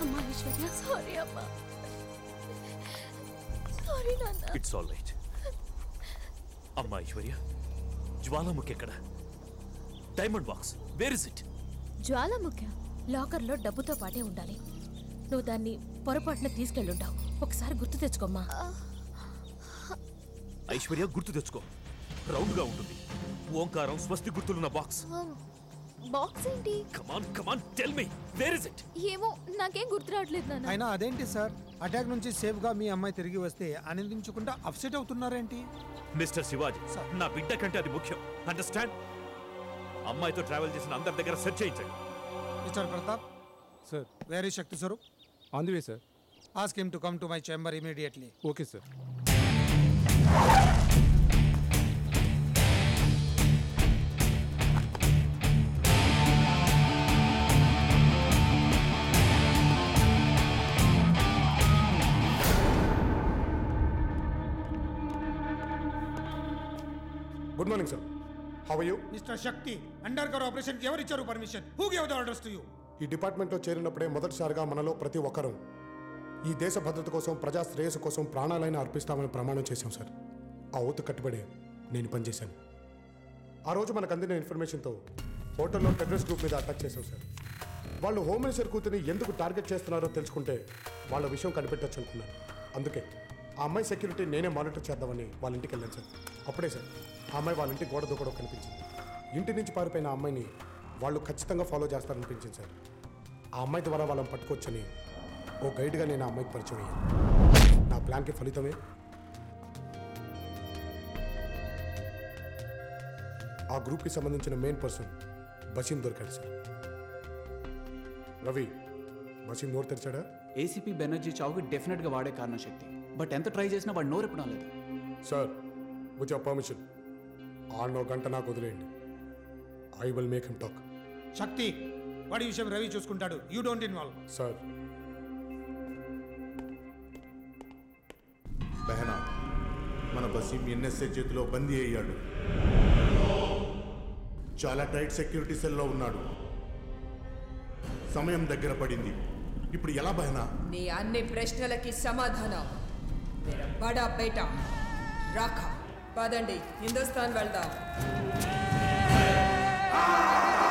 అమ్మా ఐశ్వర్య సారీ అమ్మా సారీ నాన్న ఇట్స్ ఆల్ రైట్ అమ్మా ఐశ్వర్య జ్వాలాముఖి ఎక్కడ diamond box where is it Jwalamukhi లాకర్లో డబ్బుతో పాటే ఉండాలి నువ్వు దాన్ని పొరపాటున తీసుకెళ్ళుంటావు ఒకసారి గుర్తు తెచ్చుకోమ్మా ఐశ్వర్య గుర్తు తెచ్చుకో రౌండ్ గా ఉంటుంది ఓంకారం స్వస్తి గుర్తులున్న బాక్స్ బాక్స్ ఏంటి come on come on tell me where is it ఏమో నాకేం గుర్తు రావట్లేదు నాన్న అయినా అదేంటి సార్ అటాక్ నుంచి సేఫ్ గా మీ అమ్మాయి తిరిగి వస్తే ఆనందించకుండా అప్సెట్ అవుతున్నారేంటి మిస్టర్ శివాజీ నా బిడ్డ కంటే అది ముఖ్యం అండర్స్టాండ్ అమ్మాయితో ట్రావెల్ చేసిన అందరి దగ్గర సెర్చ్ చేయించండి మిస్టర్ ప్రతాప్ సార్ వేర్ ఈ Shakti Swaroop on the way sir ask him to come to my chamber immediately okay sir good morning sir how you mister Shakti undercover operation ఎవరు ఇచ్చారు permission who gave the orders to you ఈ డిపార్ట్మెంట్లో చేరినప్పుడే మొదటిసారిగా మనలో ప్రతి ఒక్కరూ ఈ దేశ భద్రత కోసం ప్రజా శ్రేయస్సు కోసం ప్రాణాలైన అర్పిస్తామని ప్రమాణం చేశాం సార్ ఆ ఓతు కట్టుబడే నేను పనిచేశాను ఆ రోజు మనకు అందిన ఇన్ఫర్మేషన్తో హోటల్లో టెర్రరిస్ట్ గ్రూప్ మీద అటాక్ చేశాం సార్ వాళ్ళు హోమ్ మినిస్టర్ కూతురిని ఎందుకు టార్గెట్ చేస్తున్నారో తెలుసుకుంటే వాళ్ళ విషయం కనిపెట్టచ్చు అనుకున్నాను అందుకే ఆ అమ్మాయి సెక్యూరిటీ నేనే మానిటర్ చేద్దామని వాళ్ళ ఇంటికి వెళ్ళాను సార్ అప్పుడే సార్ ఆ అమ్మాయి వాళ్ళ ఇంటి గోడ దూకడం కనిపించింది ఇంటి నుంచి పారిపోయిన ఆ అమ్మాయిని వాళ్ళు ఖచ్చితంగా ఫాలో చేస్తారనిపించింది సార్ ఆ అమ్మాయి ద్వారా వాళ్ళని పట్టుకోవచ్చని ఓ గైడ్గా నేను ఆ అమ్మాయికి పరిచయం అయ్యాను నా ప్లాన్కి ఫలితమే ఆ గ్రూప్కి సంబంధించిన మెయిన్ పర్సన్ బసీం దొరికాడు సార్ రవి బసీం నోరు తెరిచాడా ఏసీపీ బెనర్జీ చావుకి డెఫినెట్గా వాడే కారణం శక్తి బట్ ఎంత ట్రై చేసినా వాడు నోరెప్పడం లేదు సార్ విత్ యువర్ పర్మిషన్ ఆడనో గంట నాకు వదిలేయండి I will make him talk Shakti వాడి విషయం రవి చూసుకుంటాడు యూ డోంట్ ఇన్వాల్వ్ సార్ బెహనా మన బసీం ఎన్ఎస్ఏ చేతిలో బందీ అయ్యాడు చాలా టైట్ సెక్యూరిటీ సెల్లో ఉన్నాడు సమయం దగ్గర పడింది ఇప్పుడు ఎలా బెహనా నీ అన్ని ప్రశ్నలకి సమాధానం మేరా బడా బేటా రాఖా పదండి హిందుస్థాన్ వెళ్దాం